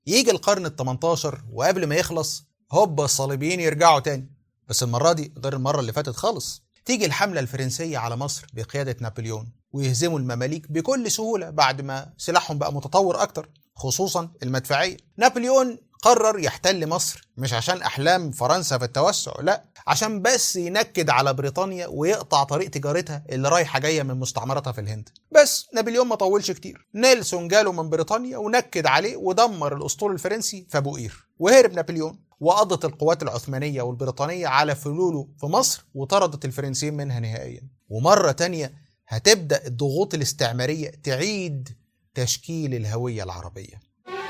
يجي القرن ال 18 وقبل ما يخلص هوب الصليبيين يرجعوا تاني بس المرة دي غير المرة اللي فاتت خالص تيجي الحملة الفرنسية على مصر بقيادة نابليون ويهزموا المماليك بكل سهولة بعد ما سلاحهم بقى متطور أكتر خصوصا المدفعية نابليون قرر يحتل مصر مش عشان أحلام فرنسا في التوسع لا عشان بس ينكد على بريطانيا ويقطع طريق تجارتها اللي رايحة جاية من مستعمراتها في الهند بس نابليون ما طولش كتير نيلسون جاله من بريطانيا ونكد عليه ودمر الأسطول الفرنسي في أبو قير وهرب نابليون وقضت القوات العثمانية والبريطانية على فلوله في مصر وطردت الفرنسيين منها نهائيا ومرة تانية هتبدأ الضغوط الاستعمارية تعيد تشكيل الهوية العربية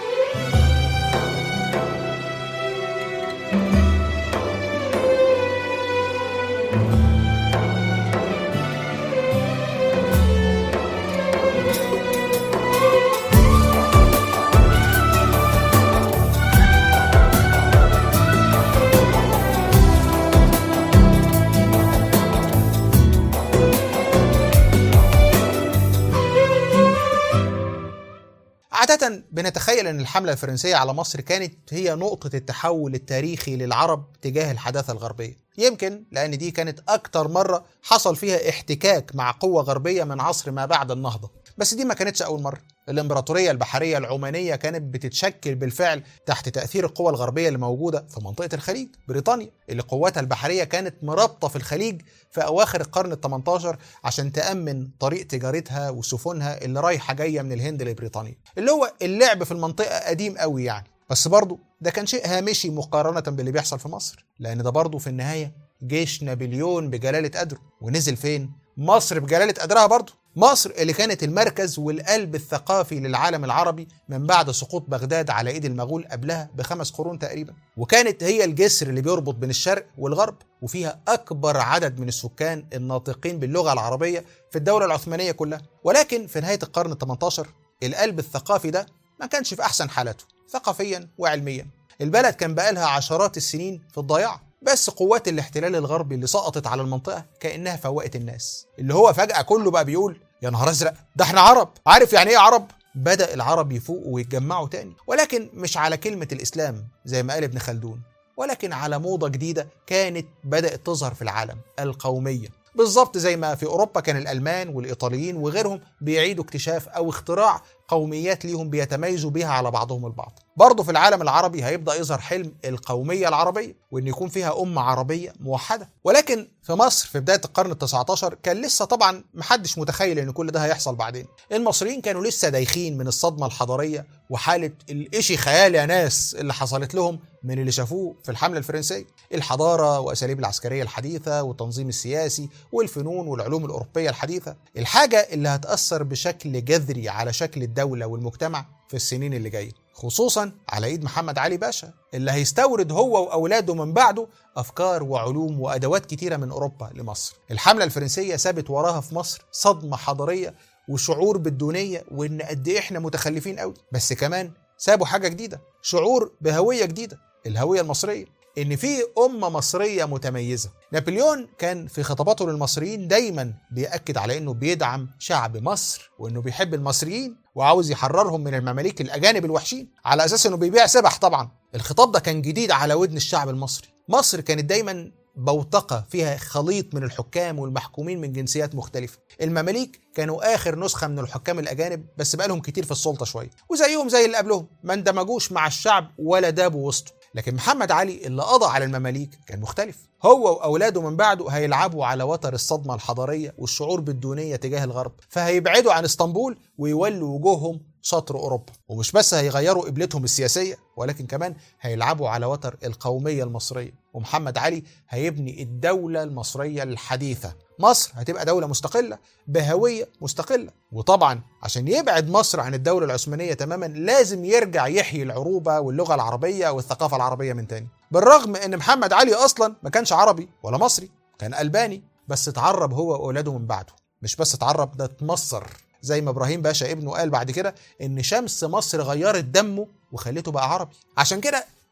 عادة بنتخيل أن الحملة الفرنسية على مصر كانت هي نقطة التحول التاريخي للعرب تجاه الحداثة الغربية يمكن لأن دي كانت أكتر مرة حصل فيها احتكاك مع قوة غربية من عصر ما بعد النهضة بس دي ما كانتش أول مرة الإمبراطورية البحرية العمانية كانت بتتشكل بالفعل تحت تأثير القوى الغربية اللي موجودة في منطقة الخليج بريطانيا اللي قواتها البحرية كانت مرابطة في الخليج في أواخر القرن ال 18 عشان تأمن طريق تجارتها وسفنها اللي رايحة جاية من الهند لبريطانيا اللي هو اللعب في المنطقة قديم قوي يعني بس برضه ده كان شيء هامشي مقارنة باللي بيحصل في مصر لأن ده برضه في النهاية جيش نابليون بجلالة قدره ونزل فين؟ مصر بجلالة قدرها برضه مصر اللي كانت المركز والقلب الثقافي للعالم العربي من بعد سقوط بغداد على ايد المغول قبلها بخمس قرون تقريبا وكانت هي الجسر اللي بيربط بين الشرق والغرب وفيها اكبر عدد من السكان الناطقين باللغه العربيه في الدوله العثمانيه كلها ولكن في نهايه القرن ال18 القلب الثقافي ده ما كانش في احسن حالاته ثقافيا وعلميا البلد كان بقالها عشرات السنين في الضياع بس قوات الاحتلال الغربي اللي سقطت على المنطقه كانها فوقت الناس اللي هو فجاه كله بقى بيقول يا نهار ازرق ده احنا عرب عارف يعني ايه عرب بدا العرب يفوقوا ويتجمعوا تاني ولكن مش على كلمه الاسلام زي ما قال ابن خلدون ولكن على موضه جديده كانت بدات تظهر في العالم القوميه بالظبط زي ما في اوروبا كان الالمان والايطاليين وغيرهم بيعيدوا اكتشاف او اختراع قوميات ليهم بيتميزوا بيها على بعضهم البعض برضه في العالم العربي هيبدا يظهر حلم القوميه العربيه وان يكون فيها امه عربيه موحده ولكن في مصر في بدايه القرن ال19 كان لسه طبعا محدش متخيل ان كل ده هيحصل بعدين المصريين كانوا لسه دايخين من الصدمه الحضاريه وحاله الاشي خيال يا ناس اللي حصلت لهم من اللي شافوه في الحمله الفرنسيه الحضاره واساليب العسكريه الحديثه والتنظيم السياسي والفنون والعلوم الاوروبيه الحديثه الحاجه اللي هتاثر بشكل جذري على شكل الدوله والمجتمع في السنين اللي جايه خصوصا على ايد محمد علي باشا اللي هيستورد هو واولاده من بعده افكار وعلوم وادوات كتيره من اوروبا لمصر الحمله الفرنسيه سابت وراها في مصر صدمه حضاريه وشعور بالدونيه وان قد ايه احنا متخلفين قوي بس كمان سابوا حاجه جديده شعور بهويه جديده الهويه المصريه ان في امه مصريه متميزه نابليون كان في خطاباته للمصريين دايما بيأكد على انه بيدعم شعب مصر وانه بيحب المصريين وعاوز يحررهم من المماليك الاجانب الوحشين على اساس انه بيبيع سبح طبعا الخطاب ده كان جديد على ودن الشعب المصري مصر كانت دايما بوتقة فيها خليط من الحكام والمحكومين من جنسيات مختلفة المماليك كانوا آخر نسخة من الحكام الأجانب بس بقالهم كتير في السلطة شوية وزيهم زي اللي قبلهم ما اندمجوش مع الشعب ولا دابوا وسطه لكن محمد علي اللي قضى على المماليك كان مختلف هو واولاده من بعده هيلعبوا على وتر الصدمه الحضاريه والشعور بالدونيه تجاه الغرب فهيبعدوا عن اسطنبول ويولوا وجوههم شطر اوروبا ومش بس هيغيروا قبلتهم السياسيه ولكن كمان هيلعبوا على وتر القوميه المصريه ومحمد علي هيبني الدوله المصريه الحديثه مصر هتبقى دولة مستقلة بهوية مستقلة وطبعا عشان يبعد مصر عن الدولة العثمانية تماما لازم يرجع يحيي العروبة واللغة العربية والثقافة العربية من تاني بالرغم ان محمد علي اصلا ما كانش عربي ولا مصري كان ألباني بس اتعرب هو واولاده من بعده مش بس اتعرب ده اتمصر زي ما ابراهيم باشا ابنه قال بعد كده ان شمس مصر غيرت دمه وخلته بقى عربي عشان كده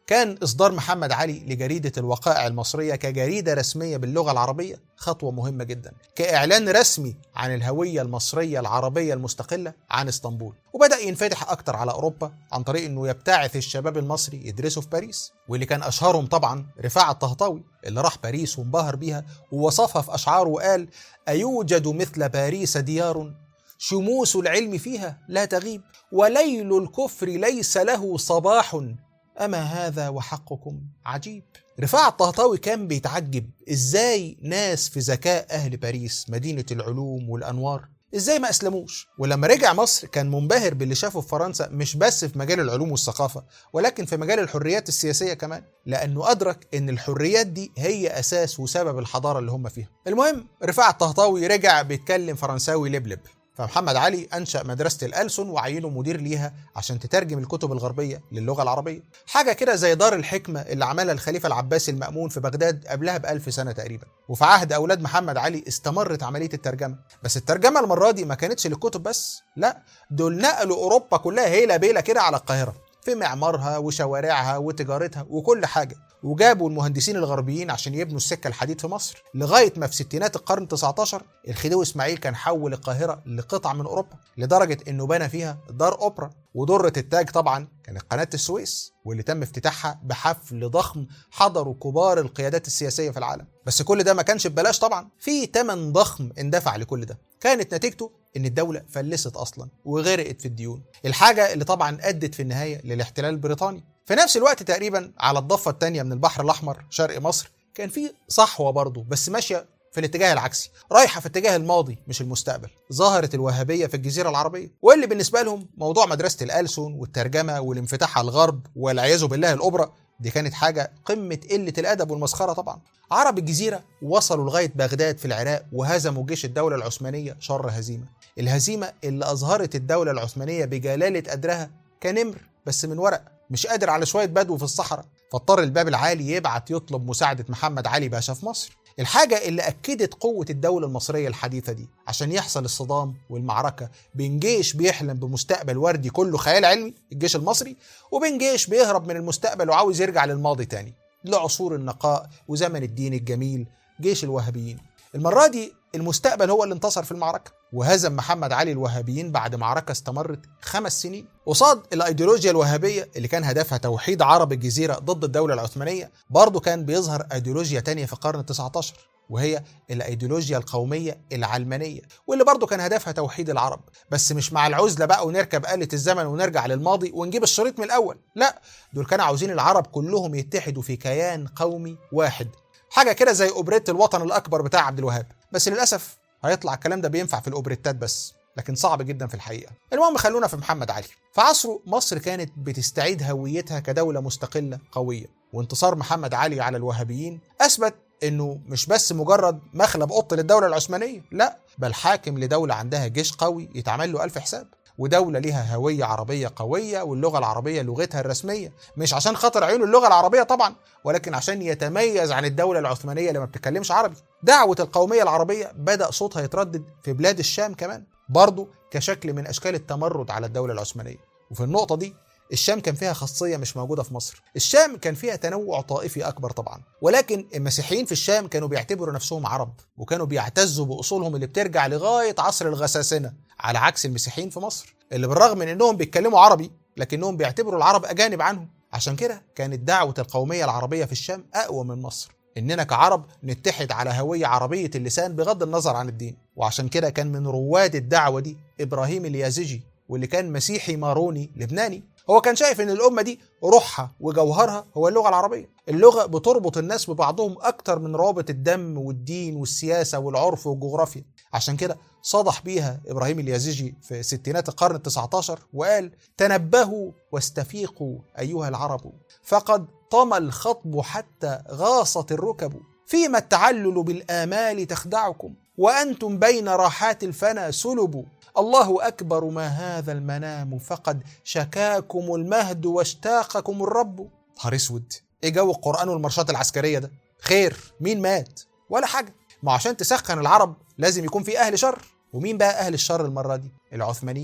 كان إصدار محمد علي لجريدة الوقائع المصرية كجريدة رسمية باللغة العربية خطوة مهمة جدا كإعلان رسمي عن الهوية المصرية العربية المستقلة عن اسطنبول وبدأ ينفتح أكتر على أوروبا عن طريق أنه يبتعث الشباب المصري يدرسوا في باريس واللي كان أشهرهم طبعا رفاعة الطهطاوي اللي راح باريس وانبهر بيها ووصفها في أشعاره وقال أيوجد مثل باريس ديار شموس العلم فيها لا تغيب وليل الكفر ليس له صباح أما هذا وحقكم عجيب رفاعة الطهطاوي كان بيتعجب ازاي ناس في ذكاء أهل باريس مدينة العلوم والأنوار ازاي ما اسلموش ولما رجع مصر كان منبهر باللي شافه في فرنسا مش بس في مجال العلوم والثقافة ولكن في مجال الحريات السياسية كمان لأنه أدرك إن الحريات دي هي أساس وسبب الحضارة اللي هم فيها المهم رفاعة الطهطاوي رجع بيتكلم فرنساوي لبلب فمحمد علي أنشأ مدرسة الألسن وعينه مدير ليها عشان تترجم الكتب الغربية للغة العربية حاجة كده زي دار الحكمة اللي عملها الخليفة العباسي المأمون في بغداد قبلها بألف سنة تقريبا وفي عهد أولاد محمد علي استمرت عملية الترجمة بس الترجمة المرة دي ما كانتش للكتب بس لا دول نقلوا أوروبا كلها هيلة بيلة كده على القاهرة في معمارها وشوارعها وتجارتها وكل حاجة وجابوا المهندسين الغربيين عشان يبنوا السكة الحديد في مصر لغاية ما في ستينات القرن 19 الخديوي إسماعيل كان حول القاهرة لقطعة من أوروبا لدرجة إنه بنى فيها دار أوبرا ودرة التاج طبعا كانت قناة السويس واللي تم افتتاحها بحفل ضخم حضروا كبار القيادات السياسية في العالم بس كل ده ما كانش ببلاش طبعا في تمن ضخم اندفع لكل ده كانت نتيجته ان الدولة فلست اصلا وغرقت في الديون الحاجة اللي طبعا ادت في النهاية للاحتلال البريطاني في نفس الوقت تقريبا على الضفة الثانية من البحر الاحمر شرق مصر كان في صحوة برضه بس ماشية في الاتجاه العكسي رايحة في اتجاه الماضي مش المستقبل ظهرت الوهابية في الجزيرة العربية واللي بالنسبة لهم موضوع مدرسة الألسن والترجمة والانفتاح على الغرب والعياذ بالله الأوبرا دي كانت حاجة قمة قلة الأدب والمسخرة طبعا عرب الجزيرة وصلوا لغاية بغداد في العراق وهزموا جيش الدولة العثمانية شر هزيمة الهزيمة اللي أظهرت الدولة العثمانية بجلالة قدرها كنمر بس من ورق مش قادر على شوية بدو في الصحراء فاضطر الباب العالي يبعت يطلب مساعدة محمد علي باشا في مصر الحاجة اللي أكدت قوة الدولة المصرية الحديثة دي عشان يحصل الصدام والمعركة بين جيش بيحلم بمستقبل وردي كله خيال علمي الجيش المصري وبين جيش بيهرب من المستقبل وعاوز يرجع للماضي تاني لعصور النقاء وزمن الدين الجميل جيش الوهابيين المرة دي المستقبل هو اللي انتصر في المعركة وهزم محمد علي الوهابيين بعد معركة استمرت خمس سنين قصاد الأيديولوجيا الوهابية اللي كان هدفها توحيد عرب الجزيرة ضد الدولة العثمانية برضه كان بيظهر أيديولوجيا تانية في القرن ال19 وهي الايديولوجيا القوميه العلمانيه واللي برضه كان هدفها توحيد العرب بس مش مع العزله بقى ونركب آلة الزمن ونرجع للماضي ونجيب الشريط من الاول لا دول كانوا عاوزين العرب كلهم يتحدوا في كيان قومي واحد حاجه كده زي اوبريت الوطن الاكبر بتاع عبد الوهاب بس للاسف هيطلع الكلام ده بينفع في الاوبريتات بس لكن صعب جدا في الحقيقه المهم خلونا في محمد علي في عصره مصر كانت بتستعيد هويتها كدوله مستقله قويه وانتصار محمد علي على الوهابيين اثبت انه مش بس مجرد مخلب قط للدوله العثمانيه لا بل حاكم لدوله عندها جيش قوي يتعمل له الف حساب ودولة ليها هوية عربية قوية واللغة العربية لغتها الرسمية مش عشان خاطر عيونه اللغة العربية طبعا ولكن عشان يتميز عن الدولة العثمانية اللي ما بتتكلمش عربي دعوة القومية العربية بدأ صوتها يتردد في بلاد الشام كمان برضه كشكل من أشكال التمرد على الدولة العثمانية وفي النقطة دي الشام كان فيها خاصية مش موجودة في مصر الشام كان فيها تنوع طائفي أكبر طبعا ولكن المسيحيين في الشام كانوا بيعتبروا نفسهم عرب وكانوا بيعتزوا بأصولهم اللي بترجع لغاية عصر الغساسنة على عكس المسيحيين في مصر اللي بالرغم من انهم بيتكلموا عربي لكنهم بيعتبروا العرب اجانب عنهم عشان كده كانت دعوة القومية العربية في الشام أقوى من مصر إننا كعرب نتحد على هوية عربية اللسان بغض النظر عن الدين وعشان كده كان من رواد الدعوة دي إبراهيم اليازجي واللي كان مسيحي ماروني لبناني هو كان شايف ان الامه دي روحها وجوهرها هو اللغه العربيه اللغه بتربط الناس ببعضهم اكتر من روابط الدم والدين والسياسه والعرف والجغرافيا عشان كده صدح بيها ابراهيم اليازجي في ستينات القرن ال19 وقال تنبهوا واستفيقوا ايها العرب فقد طمى الخطب حتى غاصت الركب فيما التعلل بالامال تخدعكم وانتم بين راحات الفنا سلبوا الله أكبر ما هذا المنام فقد شكاكم المهد واشتاقكم الرب نهار اسود ايه جو القرآن والمرشات العسكرية ده خير مين مات ولا حاجة ما عشان تسخن العرب لازم يكون في أهل شر ومين بقى أهل الشر المرة دي العثمانيين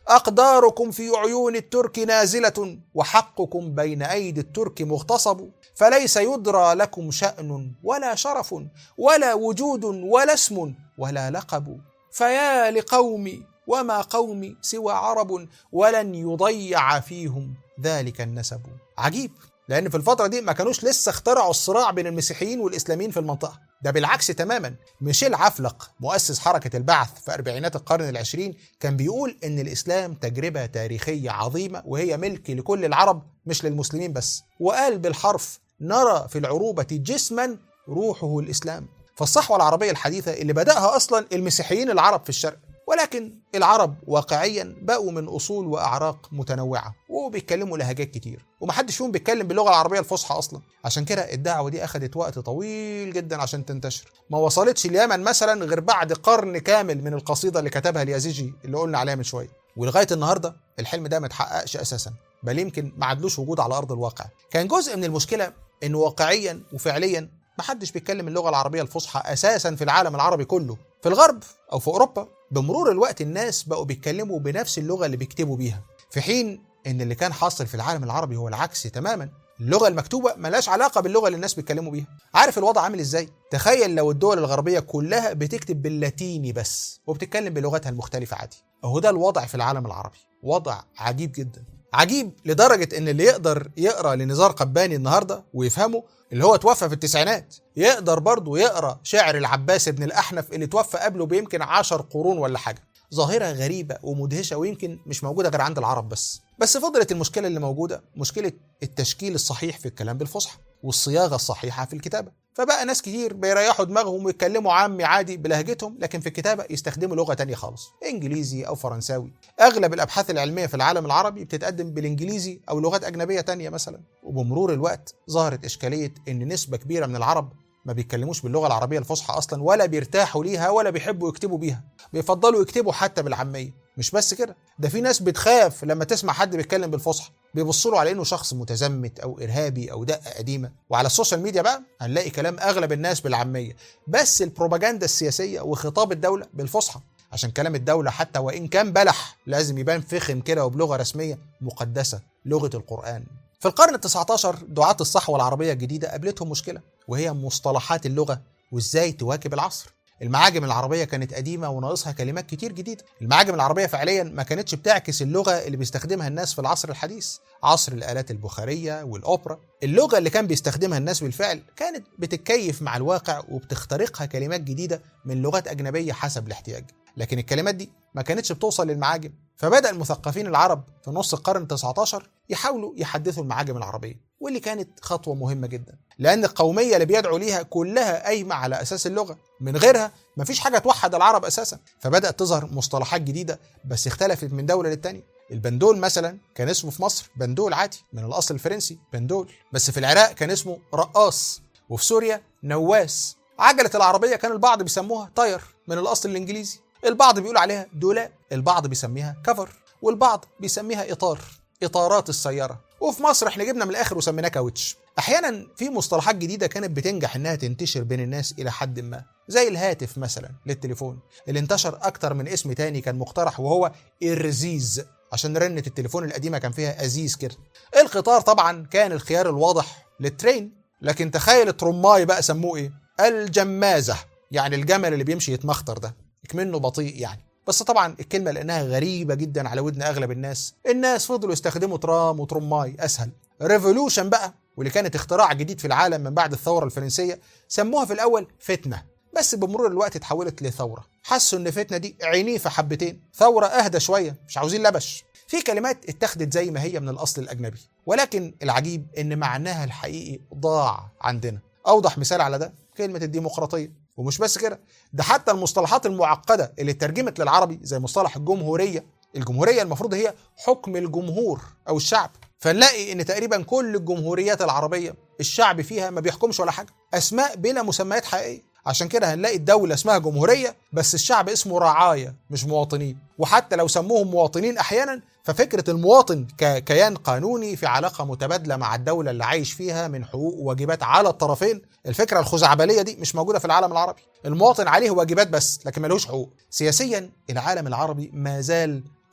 أقداركم في عيون الترك نازلة وحقكم بين أيدي الترك مغتصب فليس يدرى لكم شأن ولا شرف ولا وجود ولا اسم ولا لقب فيا لقومي وما قومي سوى عرب ولن يضيع فيهم ذلك النسب عجيب لأن في الفترة دي ما كانوش لسه اخترعوا الصراع بين المسيحيين والإسلاميين في المنطقة ده بالعكس تماما ميشيل عفلق مؤسس حركة البعث في أربعينات القرن العشرين كان بيقول إن الإسلام تجربة تاريخية عظيمة وهي ملك لكل العرب مش للمسلمين بس وقال بالحرف نرى في العروبة جسما روحه الإسلام فالصحوة العربية الحديثة اللي بدأها أصلا المسيحيين العرب في الشرق ولكن العرب واقعيا بقوا من اصول واعراق متنوعه وبيتكلموا لهجات كتير ومحدش فيهم بيتكلم باللغه العربيه الفصحى اصلا عشان كده الدعوه دي اخذت وقت طويل جدا عشان تنتشر ما وصلتش اليمن مثلا غير بعد قرن كامل من القصيده اللي كتبها اليازيجي اللي قلنا عليها من شويه ولغايه النهارده الحلم ده ما اتحققش اساسا بل يمكن ما عدلوش وجود على ارض الواقع كان جزء من المشكله انه واقعيا وفعليا محدش بيتكلم اللغه العربيه الفصحى اساسا في العالم العربي كله في الغرب او في اوروبا بمرور الوقت الناس بقوا بيتكلموا بنفس اللغه اللي بيكتبوا بيها في حين ان اللي كان حاصل في العالم العربي هو العكس تماما اللغه المكتوبه ملهاش علاقه باللغه اللي الناس بيتكلموا بيها عارف الوضع عامل ازاي تخيل لو الدول الغربيه كلها بتكتب باللاتيني بس وبتتكلم بلغتها المختلفه عادي اهو ده الوضع في العالم العربي وضع عجيب جدا عجيب لدرجة إن اللي يقدر يقرأ لنزار قباني النهاردة ويفهمه اللي هو توفى في التسعينات يقدر برضه يقرأ شعر العباس بن الأحنف اللي توفى قبله بيمكن عشر قرون ولا حاجة ظاهرة غريبة ومدهشة ويمكن مش موجودة غير عند العرب بس بس فضلت المشكلة اللي موجودة مشكلة التشكيل الصحيح في الكلام بالفصحى والصياغة الصحيحة في الكتابة فبقى ناس كتير بيريحوا دماغهم ويتكلموا عامي عادي بلهجتهم لكن في الكتابة يستخدموا لغة تانية خالص انجليزي او فرنساوي اغلب الابحاث العلمية في العالم العربي بتتقدم بالانجليزي او لغات اجنبية تانية مثلا وبمرور الوقت ظهرت اشكالية ان نسبة كبيرة من العرب ما بيتكلموش باللغة العربية الفصحى اصلا ولا بيرتاحوا ليها ولا بيحبوا يكتبوا بيها بيفضلوا يكتبوا حتى بالعامية مش بس كده ده في ناس بتخاف لما تسمع حد بيتكلم بالفصحى بيبصوا له على انه شخص متزمت او ارهابي او دقه قديمه وعلى السوشيال ميديا بقى هنلاقي كلام اغلب الناس بالعاميه بس البروباجندا السياسيه وخطاب الدوله بالفصحى عشان كلام الدوله حتى وان كان بلح لازم يبان فخم كده وبلغه رسميه مقدسه لغه القران في القرن ال 19 دعاة الصحوة العربية الجديدة قابلتهم مشكلة وهي مصطلحات اللغة وازاي تواكب العصر المعاجم العربية كانت قديمة وناقصها كلمات كتير جديدة المعاجم العربية فعليا ما كانتش بتعكس اللغة اللي بيستخدمها الناس في العصر الحديث عصر الآلات البخارية والأوبرا اللغة اللي كان بيستخدمها الناس بالفعل كانت بتتكيف مع الواقع وبتخترقها كلمات جديدة من لغات أجنبية حسب الاحتياج لكن الكلمات دي ما كانتش بتوصل للمعاجم فبدأ المثقفين العرب في نص القرن ال 19 يحاولوا يحدثوا المعاجم العربية واللي كانت خطوة مهمة جدا لأن القومية اللي بيدعوا ليها كلها قايمة على أساس اللغة من غيرها مفيش حاجة توحد العرب أساسا فبدأت تظهر مصطلحات جديدة بس اختلفت من دولة للتانية البندول مثلا كان اسمه في مصر بندول عادي من الأصل الفرنسي بندول بس في العراق كان اسمه رقاص وفي سوريا نواس عجلة العربية كان البعض بيسموها طاير من الأصل الإنجليزي البعض بيقول عليها دولاب البعض بيسميها كفر والبعض بيسميها إطار إطارات السيارة وفي مصر احنا جبنا من الآخر وسميناه كاوتش احيانا في مصطلحات جديده كانت بتنجح انها تنتشر بين الناس الى حد ما زي الهاتف مثلا للتليفون اللي انتشر اكتر من اسم تاني كان مقترح وهو الرزيز عشان رنة التليفون القديمة كان فيها أزيز كده القطار طبعا كان الخيار الواضح للترين لكن تخيل الترماي بقى سموه ايه الجمازة يعني الجمل اللي بيمشي يتمخطر ده منه بطيء يعني بس طبعا الكلمة لأنها غريبة جدا على ودن أغلب الناس الناس فضلوا يستخدموا ترام وترماي أسهل ريفولوشن بقى واللي كانت اختراع جديد في العالم من بعد الثورة الفرنسية سموها في الأول فتنة بس بمرور الوقت اتحولت لثورة حسوا إن فتنة دي عنيفة حبتين ثورة أهدى شوية مش عاوزين لبش في كلمات اتخذت زي ما هي من الأصل الأجنبي ولكن العجيب إن معناها الحقيقي ضاع عندنا أوضح مثال على ده كلمة الديمقراطية ومش بس كده ده حتى المصطلحات المعقدة اللي اترجمت للعربي زي مصطلح الجمهورية الجمهورية المفروض هي حكم الجمهور أو الشعب فنلاقي ان تقريبا كل الجمهوريات العربيه الشعب فيها ما بيحكمش ولا حاجه اسماء بلا مسميات حقيقيه عشان كده هنلاقي الدولة اسمها جمهورية بس الشعب اسمه رعاية مش مواطنين وحتى لو سموهم مواطنين أحيانا ففكرة المواطن ككيان قانوني في علاقة متبادلة مع الدولة اللي عايش فيها من حقوق وواجبات على الطرفين الفكرة الخزعبلية دي مش موجودة في العالم العربي المواطن عليه واجبات بس لكن ملوش حقوق سياسيا العالم العربي ما زال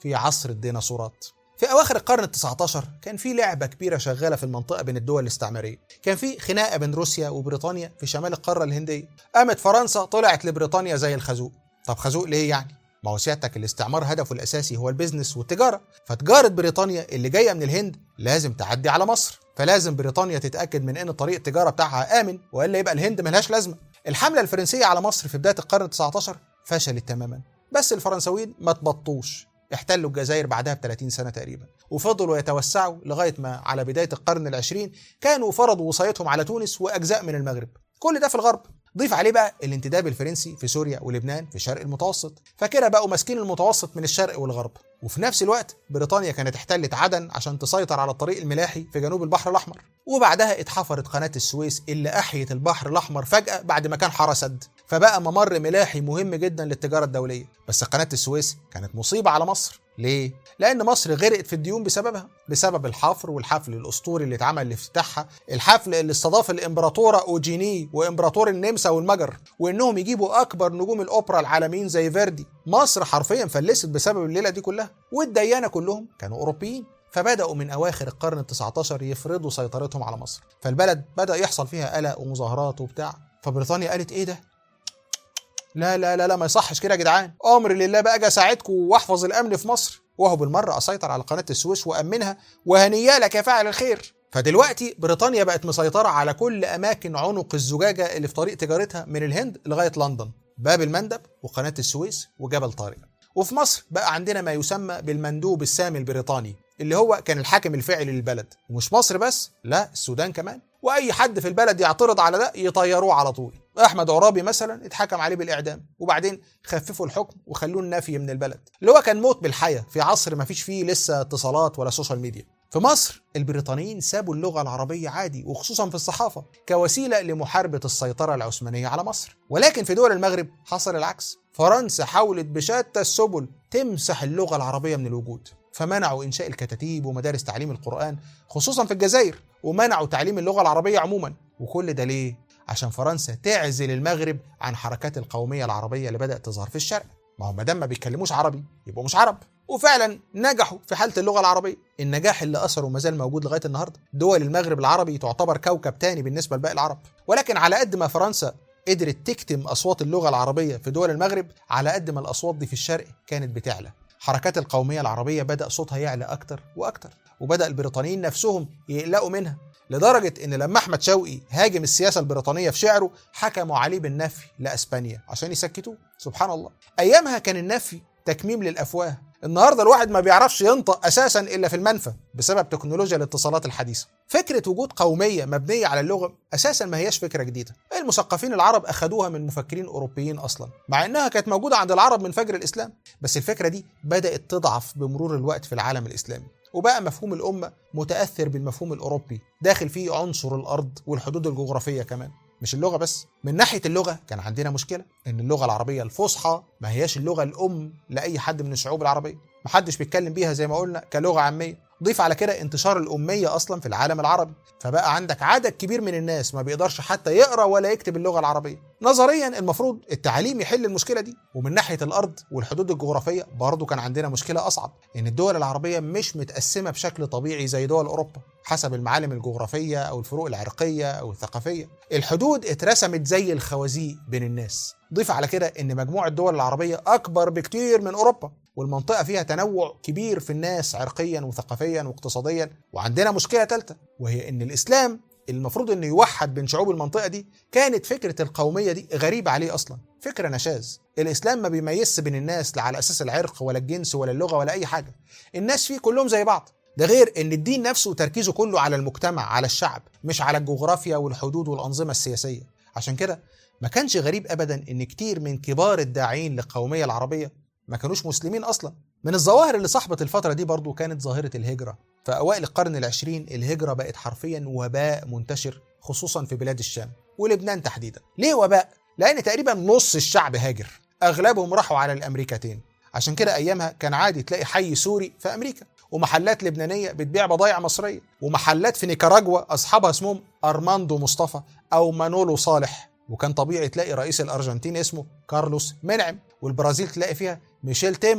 في عصر الديناصورات في اواخر القرن ال19 كان في لعبه كبيره شغاله في المنطقه بين الدول الاستعماريه كان في خناقه بين روسيا وبريطانيا في شمال القاره الهنديه قامت فرنسا طلعت لبريطانيا زي الخازوق طب خازوق ليه يعني ما هو سيادتك الاستعمار هدفه الاساسي هو البيزنس والتجاره فتجاره بريطانيا اللي جايه من الهند لازم تعدي على مصر فلازم بريطانيا تتاكد من ان طريق التجاره بتاعها امن والا يبقى الهند ملهاش لازمه الحمله الفرنسيه على مصر في بدايه القرن ال19 فشلت تماما بس الفرنساويين ما تبطوش احتلوا الجزائر بعدها ب 30 سنه تقريبا وفضلوا يتوسعوا لغايه ما على بدايه القرن العشرين كانوا فرضوا وصايتهم على تونس واجزاء من المغرب كل ده في الغرب ضيف عليه بقى الانتداب الفرنسي في سوريا ولبنان في شرق المتوسط فكده بقوا ماسكين المتوسط من الشرق والغرب وفي نفس الوقت بريطانيا كانت احتلت عدن عشان تسيطر على الطريق الملاحي في جنوب البحر الاحمر وبعدها اتحفرت قناه السويس اللي احيت البحر الاحمر فجاه بعد ما كان حاره سد فبقى ممر ملاحي مهم جدا للتجاره الدوليه بس قناه السويس كانت مصيبه على مصر ليه؟ لأن مصر غرقت في الديون بسببها، بسبب الحفر والحفل الأسطوري اللي اتعمل لافتتاحها، الحفل اللي استضاف الإمبراطورة أوجيني وإمبراطور النمسا والمجر، وإنهم يجيبوا أكبر نجوم الأوبرا العالميين زي فيردي، مصر حرفيا فلست بسبب الليلة دي كلها، والديانة كلهم كانوا أوروبيين. فبدأوا من أواخر القرن ال 19 يفرضوا سيطرتهم على مصر، فالبلد بدأ يحصل فيها قلق ومظاهرات وبتاع، فبريطانيا قالت إيه ده؟ لا لا لا لا ما يصحش كده يا جدعان امر لله بقى اجي اساعدكم واحفظ الامن في مصر وهو بالمره اسيطر على قناه السويس وامنها وهنيا لك يا فاعل الخير فدلوقتي بريطانيا بقت مسيطره على كل اماكن عنق الزجاجه اللي في طريق تجارتها من الهند لغايه لندن باب المندب وقناه السويس وجبل طارق وفي مصر بقى عندنا ما يسمى بالمندوب السامي البريطاني اللي هو كان الحاكم الفعلي للبلد ومش مصر بس لا السودان كمان واي حد في البلد يعترض على ده يطيروه على طول احمد عرابي مثلا اتحكم عليه بالاعدام وبعدين خففوا الحكم وخلوه النفي من البلد اللي هو كان موت بالحياه في عصر ما فيش فيه لسه اتصالات ولا سوشيال ميديا في مصر البريطانيين سابوا اللغه العربيه عادي وخصوصا في الصحافه كوسيله لمحاربه السيطره العثمانيه على مصر ولكن في دول المغرب حصل العكس فرنسا حاولت بشتى السبل تمسح اللغه العربيه من الوجود فمنعوا انشاء الكتاتيب ومدارس تعليم القران خصوصا في الجزائر ومنعوا تعليم اللغه العربيه عموما وكل ده ليه عشان فرنسا تعزل المغرب عن حركات القوميه العربيه اللي بدات تظهر في الشرق ما هو ما دام ما بيتكلموش عربي يبقوا مش عرب وفعلا نجحوا في حاله اللغه العربيه النجاح اللي اثره ما زال موجود لغايه النهارده دول المغرب العربي تعتبر كوكب تاني بالنسبه لباقي العرب ولكن على قد ما فرنسا قدرت تكتم اصوات اللغه العربيه في دول المغرب على قد ما الاصوات دي في الشرق كانت بتعلى حركات القوميه العربيه بدا صوتها يعلى اكتر واكتر وبدا البريطانيين نفسهم يقلقوا منها لدرجة إن لما أحمد شوقي هاجم السياسة البريطانية في شعره حكموا عليه بالنفي لأسبانيا عشان يسكتوه سبحان الله أيامها كان النفي تكميم للأفواه النهارده الواحد ما بيعرفش ينطق اساسا الا في المنفى بسبب تكنولوجيا الاتصالات الحديثه. فكره وجود قوميه مبنيه على اللغه اساسا ما هياش فكره جديده. المثقفين العرب اخذوها من مفكرين اوروبيين اصلا، مع انها كانت موجوده عند العرب من فجر الاسلام، بس الفكره دي بدات تضعف بمرور الوقت في العالم الاسلامي. وبقى مفهوم الأمة متأثر بالمفهوم الأوروبي داخل فيه عنصر الأرض والحدود الجغرافية كمان مش اللغة بس من ناحية اللغة كان عندنا مشكلة إن اللغة العربية الفصحى ما هياش اللغة الأم لأي حد من الشعوب العربية محدش بيتكلم بيها زي ما قلنا كلغة عامية ضيف على كده انتشار الأمية أصلا في العالم العربي فبقى عندك عدد كبير من الناس ما بيقدرش حتى يقرأ ولا يكتب اللغة العربية نظريا المفروض التعليم يحل المشكلة دي ومن ناحية الأرض والحدود الجغرافية برضه كان عندنا مشكلة أصعب إن الدول العربية مش متقسمة بشكل طبيعي زي دول أوروبا حسب المعالم الجغرافية أو الفروق العرقية أو الثقافية الحدود اترسمت زي الخوازيق بين الناس ضيف على كده ان مجموع الدول العربيه اكبر بكتير من اوروبا والمنطقه فيها تنوع كبير في الناس عرقيا وثقافيا واقتصاديا وعندنا مشكله ثالثه وهي ان الاسلام المفروض انه يوحد بين شعوب المنطقه دي كانت فكره القوميه دي غريبه عليه اصلا فكره نشاز الاسلام ما بيميزش بين الناس لا على اساس العرق ولا الجنس ولا اللغه ولا اي حاجه الناس فيه كلهم زي بعض ده غير ان الدين نفسه تركيزه كله على المجتمع على الشعب مش على الجغرافيا والحدود والانظمه السياسيه عشان كده ما كانش غريب ابدا ان كتير من كبار الداعين للقوميه العربيه ما كانوش مسلمين اصلا من الظواهر اللي صاحبت الفتره دي برضو كانت ظاهره الهجره في اوائل القرن العشرين الهجره بقت حرفيا وباء منتشر خصوصا في بلاد الشام ولبنان تحديدا ليه وباء لان تقريبا نص الشعب هاجر اغلبهم راحوا على الامريكتين عشان كده ايامها كان عادي تلاقي حي سوري في امريكا ومحلات لبنانيه بتبيع بضايع مصريه ومحلات في نيكاراجوا اصحابها اسمهم ارماندو مصطفى او مانولو صالح وكان طبيعي تلاقي رئيس الارجنتين اسمه كارلوس منعم والبرازيل تلاقي فيها ميشيل تيمر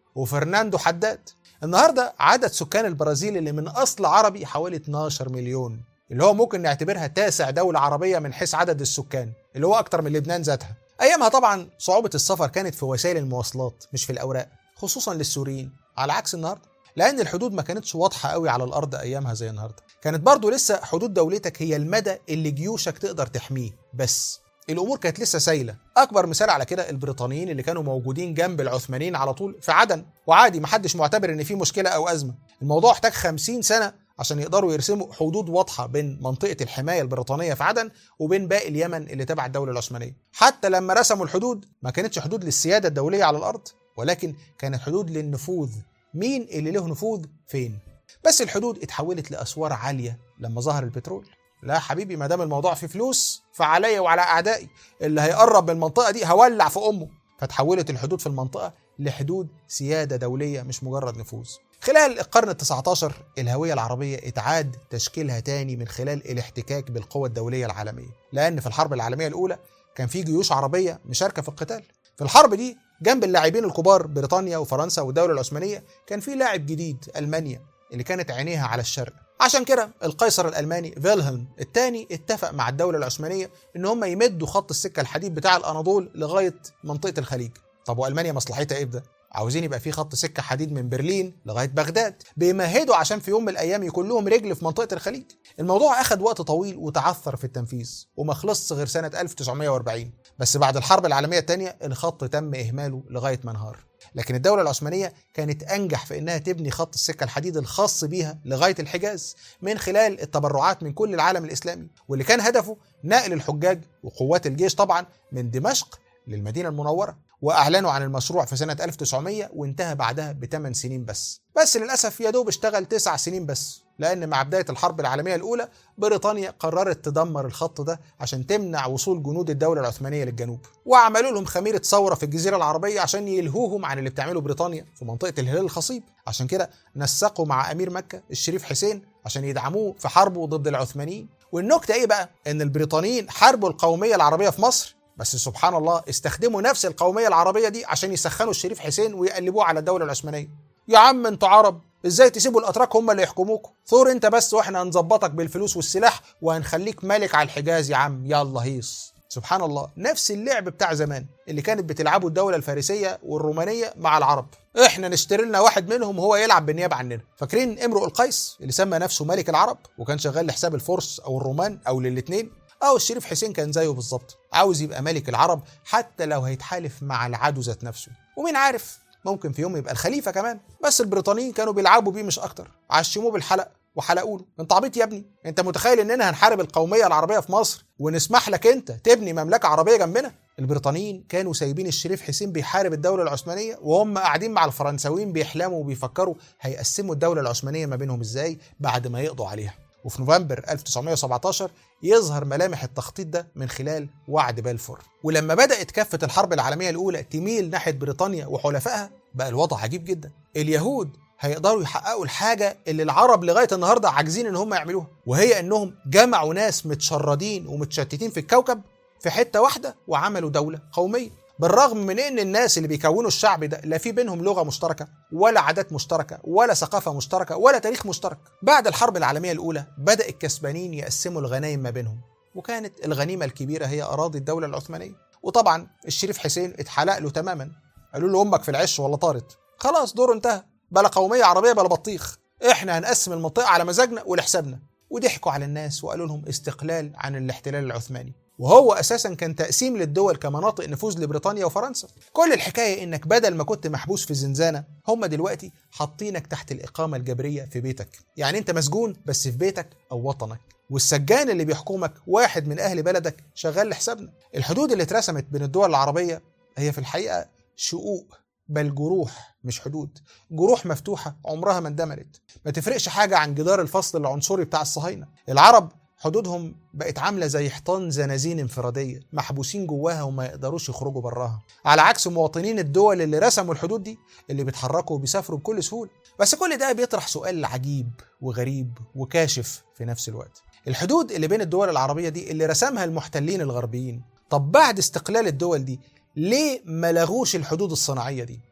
وفرناندو حداد النهارده عدد سكان البرازيل اللي من اصل عربي حوالي 12 مليون اللي هو ممكن نعتبرها تاسع دولة عربية من حيث عدد السكان اللي هو أكتر من لبنان ذاتها أيامها طبعا صعوبة السفر كانت في وسائل المواصلات مش في الأوراق خصوصا للسوريين على عكس النهارده لأن الحدود ما كانتش واضحة قوي على الأرض أيامها زي النهارده كانت برضو لسه حدود دولتك هي المدى اللي جيوشك تقدر تحميه بس الامور كانت لسه سايله اكبر مثال على كده البريطانيين اللي كانوا موجودين جنب العثمانيين على طول في عدن وعادي محدش معتبر ان في مشكله او ازمه الموضوع احتاج 50 سنه عشان يقدروا يرسموا حدود واضحه بين منطقه الحمايه البريطانيه في عدن وبين باقي اليمن اللي تبع الدوله العثمانيه حتى لما رسموا الحدود ما كانتش حدود للسياده الدوليه على الارض ولكن كانت حدود للنفوذ مين اللي له نفوذ فين بس الحدود اتحولت لاسوار عاليه لما ظهر البترول لا حبيبي ما دام الموضوع فيه فلوس فعليا وعلى اعدائي اللي هيقرب من المنطقه دي هولع في امه فتحولت الحدود في المنطقه لحدود سياده دوليه مش مجرد نفوذ خلال القرن ال19 الهويه العربيه اتعاد تشكيلها تاني من خلال الاحتكاك بالقوى الدوليه العالميه لان في الحرب العالميه الاولى كان في جيوش عربيه مشاركه في القتال في الحرب دي جنب اللاعبين الكبار بريطانيا وفرنسا والدوله العثمانيه كان في لاعب جديد المانيا اللي كانت عينيها على الشرق عشان كده القيصر الالماني فيلهلم الثاني اتفق مع الدوله العثمانيه ان هم يمدوا خط السكه الحديد بتاع الاناضول لغايه منطقه الخليج طب والمانيا مصلحتها ايه بده عاوزين يبقى في خط سكه حديد من برلين لغايه بغداد بيمهدوا عشان في يوم من الايام يكون لهم رجل في منطقه الخليج الموضوع اخذ وقت طويل وتعثر في التنفيذ وما خلصش غير سنه 1940 بس بعد الحرب العالميه الثانيه الخط تم اهماله لغايه ما انهار لكن الدولة العثمانية كانت أنجح في إنها تبني خط السكة الحديد الخاص بيها لغاية الحجاز من خلال التبرعات من كل العالم الإسلامي واللي كان هدفه نقل الحجاج وقوات الجيش طبعا من دمشق للمدينة المنورة وأعلنوا عن المشروع في سنة 1900 وانتهى بعدها بثمان سنين بس بس للأسف يا دوب اشتغل تسع سنين بس لأن مع بداية الحرب العالمية الأولى بريطانيا قررت تدمر الخط ده عشان تمنع وصول جنود الدولة العثمانية للجنوب وعملوا لهم خميرة ثورة في الجزيرة العربية عشان يلهوهم عن اللي بتعمله بريطانيا في منطقة الهلال الخصيب عشان كده نسقوا مع أمير مكة الشريف حسين عشان يدعموه في حربه ضد العثمانيين والنكتة إيه بقى؟ إن البريطانيين حاربوا القومية العربية في مصر بس سبحان الله استخدموا نفس القومية العربية دي عشان يسخنوا الشريف حسين ويقلبوه على الدولة العثمانية يا عم انتوا عرب ازاي تسيبوا الاتراك هم اللي يحكموكوا ثور انت بس واحنا هنظبطك بالفلوس والسلاح وهنخليك ملك على الحجاز يا عم يلا هيص سبحان الله نفس اللعب بتاع زمان اللي كانت بتلعبه الدولة الفارسية والرومانية مع العرب احنا نشتري لنا واحد منهم وهو يلعب بالنيابة عننا فاكرين امرؤ القيس اللي سمى نفسه ملك العرب وكان شغال لحساب الفرس او الرومان او للاتنين أو الشريف حسين كان زيه بالظبط عاوز يبقى ملك العرب حتى لو هيتحالف مع العدو ذات نفسه ومين عارف ممكن في يوم يبقى الخليفة كمان بس البريطانيين كانوا بيلعبوا بيه مش أكتر عشموه بالحلق وحلقوا له انت عبيط يا ابني انت متخيل اننا هنحارب القوميه العربيه في مصر ونسمح لك انت تبني مملكه عربيه جنبنا البريطانيين كانوا سايبين الشريف حسين بيحارب الدوله العثمانيه وهم قاعدين مع الفرنساويين بيحلموا وبيفكروا هيقسموا الدوله العثمانيه ما بينهم ازاي بعد ما يقضوا عليها وفي نوفمبر 1917 يظهر ملامح التخطيط ده من خلال وعد بلفور ولما بدأت كافة الحرب العالمية الأولى تميل ناحية بريطانيا وحلفائها بقى الوضع عجيب جدا اليهود هيقدروا يحققوا الحاجة اللي العرب لغاية النهاردة عاجزين إن هم يعملوها وهي إنهم جمعوا ناس متشردين ومتشتتين في الكوكب في حتة واحدة وعملوا دولة قومية بالرغم من ان الناس اللي بيكونوا الشعب ده لا في بينهم لغه مشتركه ولا عادات مشتركه ولا ثقافه مشتركه ولا تاريخ مشترك بعد الحرب العالميه الاولى بدا الكسبانين يقسموا الغنايم ما بينهم وكانت الغنيمه الكبيره هي اراضي الدوله العثمانيه وطبعا الشريف حسين اتحلق له تماما قالوا له امك في العش ولا طارت خلاص دوره انتهى بلا قوميه عربيه بلا بطيخ احنا هنقسم المنطقه على مزاجنا ولحسابنا وضحكوا على الناس وقالوا لهم استقلال عن الاحتلال العثماني وهو اساسا كان تقسيم للدول كمناطق نفوذ لبريطانيا وفرنسا كل الحكايه انك بدل ما كنت محبوس في زنزانه هم دلوقتي حاطينك تحت الاقامه الجبريه في بيتك يعني انت مسجون بس في بيتك او وطنك والسجان اللي بيحكمك واحد من اهل بلدك شغال لحسابنا الحدود اللي اترسمت بين الدول العربيه هي في الحقيقه شقوق بل جروح مش حدود جروح مفتوحة عمرها ما اندملت ما تفرقش حاجة عن جدار الفصل العنصري بتاع الصهاينة العرب حدودهم بقت عاملة زي حيطان زنازين انفرادية محبوسين جواها وما يقدروش يخرجوا براها على عكس مواطنين الدول اللي رسموا الحدود دي اللي بيتحركوا وبيسافروا بكل سهولة بس كل ده بيطرح سؤال عجيب وغريب وكاشف في نفس الوقت الحدود اللي بين الدول العربية دي اللي رسمها المحتلين الغربيين طب بعد استقلال الدول دي ليه ما لغوش الحدود الصناعية دي؟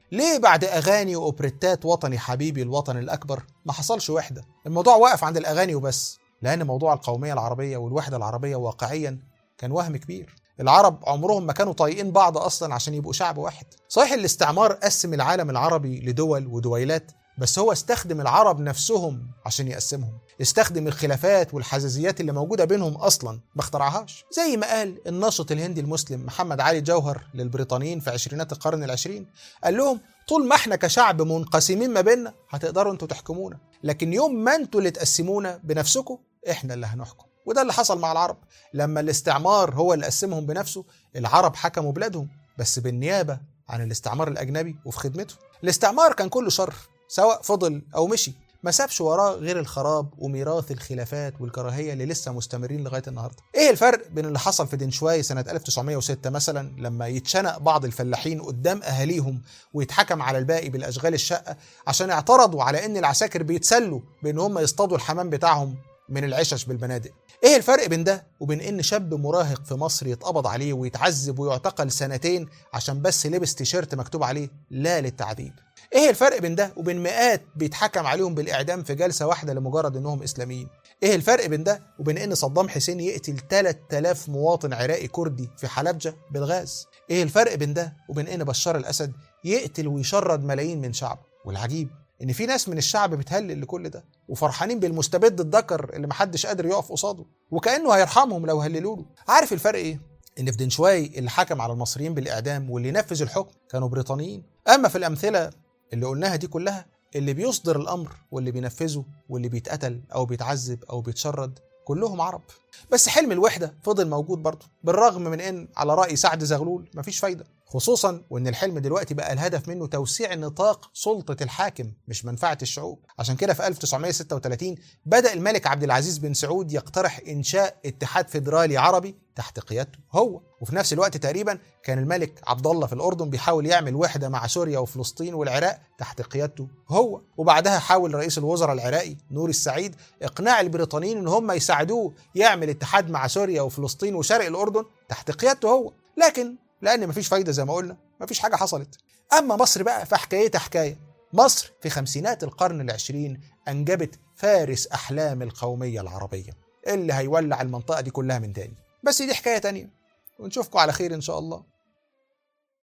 ليه بعد اغاني واوبريتات وطني حبيبي الوطن الاكبر ما حصلش وحده الموضوع واقف عند الاغاني وبس لان موضوع القوميه العربيه والوحده العربيه واقعيا كان وهم كبير العرب عمرهم ما كانوا طايقين بعض اصلا عشان يبقوا شعب واحد صحيح الاستعمار قسم العالم العربي لدول ودويلات بس هو استخدم العرب نفسهم عشان يقسمهم استخدم الخلافات والحزازيات اللي موجوده بينهم اصلا ما اخترعهاش زي ما قال الناشط الهندي المسلم محمد علي جوهر للبريطانيين في عشرينات القرن العشرين قال لهم طول ما احنا كشعب منقسمين ما بيننا هتقدروا انتوا تحكمونا لكن يوم ما انتوا اللي تقسمونا بنفسكم احنا اللي هنحكم وده اللي حصل مع العرب لما الاستعمار هو اللي قسمهم بنفسه العرب حكموا بلادهم بس بالنيابه عن الاستعمار الاجنبي وفي خدمته الاستعمار كان كله شر سواء فضل او مشي ما سابش وراه غير الخراب وميراث الخلافات والكراهيه اللي لسه مستمرين لغايه النهارده. ايه الفرق بين اللي حصل في دنشواي سنه 1906 مثلا لما يتشنق بعض الفلاحين قدام اهاليهم ويتحكم على الباقي بالاشغال الشقه عشان اعترضوا على ان العساكر بيتسلوا بان هم يصطادوا الحمام بتاعهم من العشش بالبنادق. ايه الفرق بين ده وبين ان شاب مراهق في مصر يتقبض عليه ويتعذب ويعتقل سنتين عشان بس لبس تيشيرت مكتوب عليه لا للتعذيب؟ ايه الفرق بين ده وبين مئات بيتحكم عليهم بالاعدام في جلسه واحده لمجرد انهم اسلاميين ايه الفرق بين ده وبين ان صدام حسين يقتل 3000 مواطن عراقي كردي في حلبجه بالغاز ايه الفرق بين ده وبين ان بشار الاسد يقتل ويشرد ملايين من شعبه والعجيب ان في ناس من الشعب بتهلل لكل ده وفرحانين بالمستبد الذكر اللي محدش قادر يقف قصاده وكانه هيرحمهم لو هللوا له عارف الفرق ايه ان في دنشواي اللي حكم على المصريين بالاعدام واللي نفذ الحكم كانوا بريطانيين اما في الامثله اللي قلناها دي كلها اللي بيصدر الامر واللي بينفذه واللي بيتقتل او بيتعذب او بيتشرد كلهم عرب بس حلم الوحده فضل موجود برضه بالرغم من ان على راي سعد زغلول مفيش فايده خصوصا وان الحلم دلوقتي بقى الهدف منه توسيع نطاق سلطه الحاكم مش منفعه الشعوب عشان كده في 1936 بدا الملك عبد العزيز بن سعود يقترح انشاء اتحاد فيدرالي عربي تحت قيادته هو وفي نفس الوقت تقريبا كان الملك عبد الله في الاردن بيحاول يعمل وحده مع سوريا وفلسطين والعراق تحت قيادته هو وبعدها حاول رئيس الوزراء العراقي نور السعيد اقناع البريطانيين ان هم يساعدوه يعمل اتحاد مع سوريا وفلسطين وشرق الاردن تحت قيادته هو لكن لان مفيش فايده زي ما قلنا مفيش حاجه حصلت اما مصر بقى فحكايتها حكايه مصر في خمسينات القرن العشرين انجبت فارس احلام القوميه العربيه اللي هيولع المنطقه دي كلها من تاني بس دي حكايه تانيه ونشوفكم على خير ان شاء الله